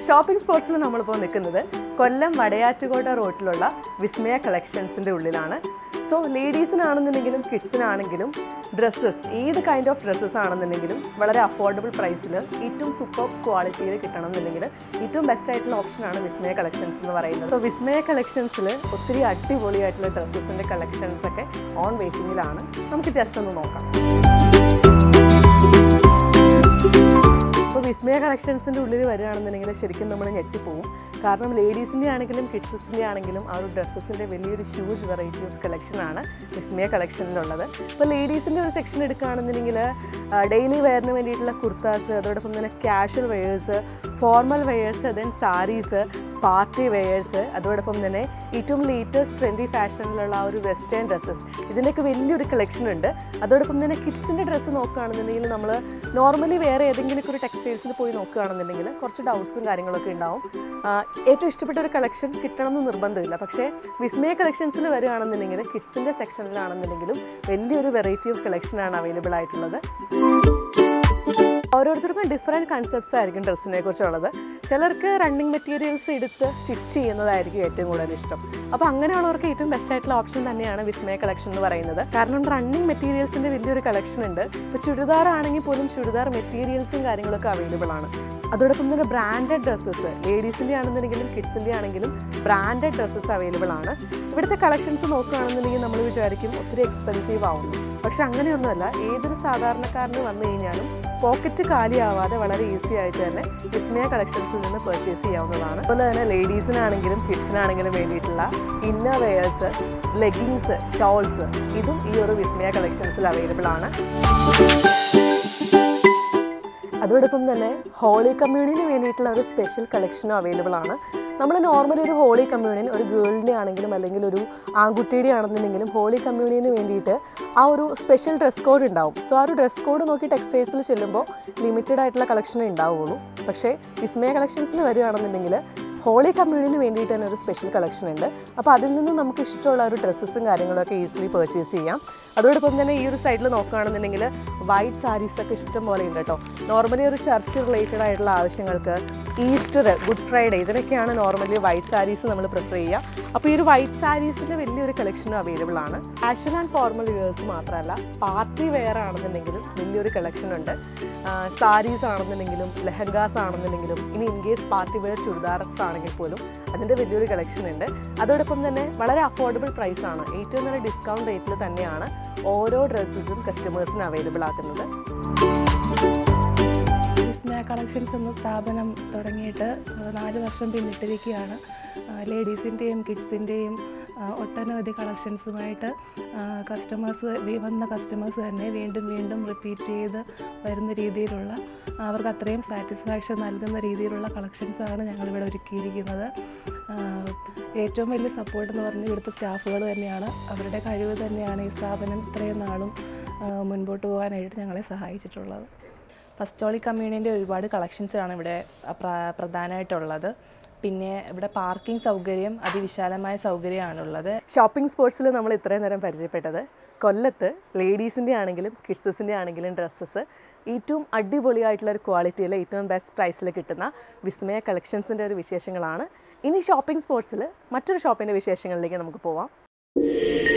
shopping സ്പോർട്സിൽ നമ്മളിപ്പോൾ നിൽക്കുന്നത് കൊല്ലം വടയാറ്റുകോട്ട റോഡിലുള്ള വിസ്മയ കളക്ഷൻസിൻ്റെ ഉള്ളിലാണ് സോ ലേഡീസിനാണെന്നുണ്ടെങ്കിലും കിഡ്സിനാണെങ്കിലും ഡ്രസ്സസ് ഏത് കൈൻഡ് ഓഫ് ഡ്രസ്സസ് ആണെന്നുണ്ടെങ്കിലും വളരെ അഫോർഡബിൾ പ്രൈസിൽ ഏറ്റവും സൂപ്പർ ക്വാളിറ്റിയിൽ കിട്ടണം എന്നുണ്ടെങ്കിൽ ഏറ്റവും ബെസ്റ്റ് ആയിട്ടുള്ള ഓപ്ഷനാണ് വിസ്മയ കളക്ഷൻസ് എന്ന് പറയുന്നത് സോ വിസ്മയ കളക്ഷൻസിൽ ഒത്തിരി അടിപൊളിയായിട്ടുള്ള ഡ്രസ്സസിൻ്റെ കളക്ഷൻസ് ഒക്കെ ഓൺ വെയിറ്റിംഗിലാണ് നമുക്ക് ജസ്റ്റ് ഒന്ന് നോക്കാം ഇപ്പോൾ വിസ്മയ കളക്ഷൻസിൻ്റെ ഉള്ളിൽ വരികയാണെന്നുണ്ടെങ്കിൽ ശരിക്കും നമ്മൾ ഞെട്ടിപ്പോവും കാരണം ലേഡീസിൻ്റെ ആണെങ്കിലും കിഡ്സസിൻ്റെ ആണെങ്കിലും ആ ഒരു ഡ്രസ്സസിൻ്റെ വലിയൊരു ഹ്യൂജ് വെറൈറ്റി ഓഫ് കളക്ഷനാണ് വിസ്മയ കളക്ഷനിലുള്ളത് ഇപ്പോൾ ലേഡീസിൻ്റെ ഒരു സെക്ഷൻ എടുക്കുകയാണെന്നുണ്ടെങ്കിൽ ഡെയിലി വെയറിന് വേണ്ടിയിട്ടുള്ള കുർത്താസ് അതോടൊപ്പം തന്നെ casual wears formal wears then saris party wears അതോടൊപ്പം തന്നെ ഏറ്റവും ലേറ്റസ്റ്റ് ട്രെൻഡി ഫാഷനിലുള്ള ആ ഒരു വെസ്റ്റേൺ ഡ്രസ്സസ് ഇതിൻ്റെയൊക്കെ വലിയൊരു കളക്ഷൻ ഉണ്ട് അതോടൊപ്പം തന്നെ കിഡ്സിൻ്റെ ഡ്രസ്സ് നോക്കുകയാണെന്നുണ്ടെങ്കിൽ നമ്മൾ നോർമലി വേറെ ഏതെങ്കിലും ഒരു ടെക്സ്റ്റൈൽസിൽ പോയി നോക്കുകയാണെന്നുണ്ടെങ്കിൽ കുറച്ച് ഡൗട്ട്സും കാര്യങ്ങളൊക്കെ ഉണ്ടാവും ആ, ഏറ്റവും ഇഷ്ടപ്പെട്ട ഒരു കളക്ഷൻ കിട്ടണം എന്ന് നിർബന്ധമില്ല പക്ഷേ വിസ്മയ കളക്ഷൻസിൽ വരികയാണെന്നുണ്ടെങ്കിൽ കിഡ്സിൻ്റെ സെക്ഷനിലാണെന്നുണ്ടെങ്കിലും വലിയൊരു വെറൈറ്റി ഓഫ് കളക്ഷനാണ് അവൈലബിൾ ആയിട്ടുള്ളത് ഓരോരുത്തർക്കും ഡിഫറെൻറ്റ് കൺസെപ്റ്റ്സ് ആയിരിക്കും ഡ്രസ്സിനെ കുറിച്ചുള്ളത് ചിലർക്ക് റണ്ണിങ് മെറ്റീരിയൽസ് എടുത്ത് സ്റ്റിച്ച് ചെയ്യുന്നതായിരിക്കും ഏറ്റവും കൂടുതൽ ഇഷ്ടം അപ്പോൾ അങ്ങനെയുള്ളവർക്ക് ഏറ്റവും ബെസ്റ്റ് ആയിട്ടുള്ള ഓപ്ഷൻ തന്നെയാണ് വിസ്മയ കളക്ഷൻ എന്ന് പറയുന്നത് കാരണം റണ്ണിങ് മെറ്റീരിയൽസിൻ്റെ വലിയൊരു കളക്ഷൻ ഉണ്ട് ഇപ്പോൾ ചുരിദാർ ആണെങ്കിൽ പോലും ചുരിദാർ മെറ്റീരിയൽസും കാര്യങ്ങളൊക്കെ അവൈലബിൾ ആണ് അതോടൊപ്പം തന്നെ ബ്രാൻഡഡ് ഡ്രസ്സസ് ലേഡീസിൻ്റെ ആണെന്നുണ്ടെങ്കിലും കിഡ്സിൻ്റെ ആണെങ്കിലും ബ്രാൻഡഡ് ഡ്രസ്സസ് അവൈലബിൾ ആണ് ഇവിടുത്തെ കളക്ഷൻസ് നോക്കുകയാണെന്നുണ്ടെങ്കിൽ നമ്മൾ വിചാരിക്കും ഒത്തിരി എക്സ്പെൻസീവ് ആവുന്നു പക്ഷെ അങ്ങനെയൊന്നുമല്ല ഏതൊരു സാധാരണക്കാരന് വന്നു കഴിഞ്ഞാലും പോക്കറ്റ് കാലിയാവാതെ വളരെ ഈസി ആയിട്ട് തന്നെ വിസ്മയ കളക്ഷൻസിൽ നിന്ന് പർച്ചേസ് ചെയ്യാവുന്നതാണ് അതുപോലെ തന്നെ ലേഡീസിനാണെങ്കിലും കിഡ്സിനാണെങ്കിലും വേണ്ടിയിട്ടുള്ള ഇന്നർ വെയേഴ്സ് ലെഗിങ്സ് ഷോൾസ് ഇതും ഈ ഒരു വിസ്മയ കളക്ഷൻസിൽ അവൈലബിൾ ആണ് അതോടൊപ്പം തന്നെ ഹോളി കമ്മ്യൂണിന് വേണ്ടിയിട്ടുള്ള ഒരു സ്പെഷ്യൽ കളക്ഷനും അവൈലബിൾ ആണ് നമ്മൾ നോർമലി ഒരു ഹോളി കമ്മ്യൂണിയൻ ഒരു ഗേളിൻ്റെ ആണെങ്കിലും അല്ലെങ്കിൽ ഒരു ആൺകുട്ടിയുടെ ആണെന്നുണ്ടെങ്കിലും ഹോളി കമ്മ്യൂണിയന് വേണ്ടിയിട്ട് ആ ഒരു സ്പെഷ്യൽ ഡ്രസ് കോഡ് ഉണ്ടാവും സോ ആ ഒരു ഡ്രസ് കോഡ് നോക്കി ടെക്സ്റ്റൈൽസിൽ ചെല്ലുമ്പോൾ ലിമിറ്റഡ് ആയിട്ടുള്ള കളക്ഷനേ ഉണ്ടാവുള്ളൂ പക്ഷേ വിസ്മയ കളക്ഷൻസിൽ വരികയാണെന്നുണ്ടെങ്കിൽ ഹോളി കമ്മ്യൂണിന് വേണ്ടിയിട്ട് തന്നെ ഒരു സ്പെഷ്യൽ കളക്ഷൻ ഉണ്ട് അപ്പോൾ അതിൽ നിന്ന് നമുക്ക് ഇഷ്ടമുള്ള ഒരു ഡ്രസ്സസും കാര്യങ്ങളൊക്കെ ഈസിലി പർച്ചേസ് ചെയ്യാം അതോടൊപ്പം തന്നെ ഈ ഒരു സൈഡിൽ നോക്കുകയാണെന്നുണ്ടെങ്കിൽ വൈറ്റ് സാരീസ് ഒക്കെ ഇഷ്ടം പോലെ ഉണ്ട് കേട്ടോ നോർമലി ഒരു ചർച്ച് റിലേറ്റഡ് ആയിട്ടുള്ള ആവശ്യങ്ങൾക്ക് ഈസ്റ്റർ ഗുഡ് ഫ്രൈഡേ ഇതിനൊക്കെയാണ് നോർമലി വൈറ്റ് സാരീസ് നമ്മൾ പ്രിഫർ ചെയ്യുക അപ്പോൾ ഈ ഒരു വൈറ്റ് സാരീസിൻ്റെ വലിയൊരു കളക്ഷനും അവൈലബിൾ ആണ് ഫാഷൻ ആൻഡ് ഫോർമൽ വ്യൂവേഴ്സ് മാത്രമല്ല പാർട്ടി വെയർ ആണെന്നുണ്ടെങ്കിലും വലിയൊരു കളക്ഷൻ ഉണ്ട് സാരീസ് ആണെന്നുണ്ടെങ്കിലും ലെഹങ്കാസ് ആണെന്നുണ്ടെങ്കിലും ഇനി in case party wear churidars ആണെങ്കിൽ പോലും അതിൻ്റെ വലിയൊരു കളക്ഷൻ ഉണ്ട് അതോടൊപ്പം തന്നെ വളരെ അഫോർഡബിൾ പ്രൈസ് ആണ് ഏറ്റവും നല്ല ഡിസ്കൗണ്ട് റേറ്റിൽ തന്നെയാണ് ഓരോ ഡ്രസ്സസും കസ്റ്റമേഴ്സിന് അവൈലബിൾ ആക്കുന്നത് വിസ്മയ കളക്ഷൻസ് എന്ന സ്ഥാപനം തുടങ്ങിയിട്ട് നാല് വർഷം പിന്നിട്ടിരിക്കുകയാണ് ലേഡീസിൻ്റെയും കിഡ്സിൻ്റെയും ഒട്ടനവധി കളക്ഷൻസുമായിട്ട് കസ്റ്റമേഴ്സ് വന്ന കസ്റ്റമേഴ്സ് തന്നെ വീണ്ടും വീണ്ടും റിപ്പീറ്റ് ചെയ്ത് വരുന്ന രീതിയിലുള്ള അവർക്ക് അത്രയും സാറ്റിസ്ഫാക്ഷൻ നൽകുന്ന രീതിയിലുള്ള കളക്ഷൻസാണ് ഞങ്ങളിവിടെ ഒരുക്കിയിരിക്കുന്നത് ആ, ഏറ്റവും വലിയ സപ്പോർട്ട് എന്ന് പറഞ്ഞാൽ ഇവിടുത്തെ സ്റ്റാഫുകൾ തന്നെയാണ് അവരുടെ കഴിവ് തന്നെയാണ് ഈ സ്ഥാപനം ഇത്രയും നാളും ആ, മുൻപോട്ട് പോകാനായിട്ട് ഞങ്ങളെ സഹായിച്ചിട്ടുള്ളത് ഫസ്റ്റോളി കമ്മ്യൂണിൻ്റെ ഒരുപാട് കളക്ഷൻസാണ് ഇവിടെ പ്ര- പ്രധാനമായിട്ടുള്ളത് പിന്നെ ഇവിടെ പാർക്കിംഗ് സൗകര്യം അതിവിശാലമായ സൗകര്യമാണുള്ളത് ഷോപ്പിംഗ് സ്പോർട്സിൽ നമ്മൾ ഇത്രയും നേരം പരിചയപ്പെട്ടത് കൊല്ലത്ത് ലേഡീസിൻ്റെ ആണെങ്കിലും കിഡ്സസിൻ്റെ ആണെങ്കിലും ഡ്രസ്സസ് ഏറ്റവും അടിപൊളിയായിട്ടുള്ള ഒരു ക്വാളിറ്റിയിൽ ഏറ്റവും ബെസ്റ്റ് പ്രൈസിൽ കിട്ടുന്ന വിസ്മയ കളക്ഷൻസിൻ്റെ ഒരു വിശേഷങ്ങളാണ് ഇനി ഷോപ്പിംഗ് സ്പോർട്സിൽ മറ്റൊരു ഷോപ്പിൻ്റെ വിശേഷങ്ങളിലേക്ക് നമുക്ക് പോവാം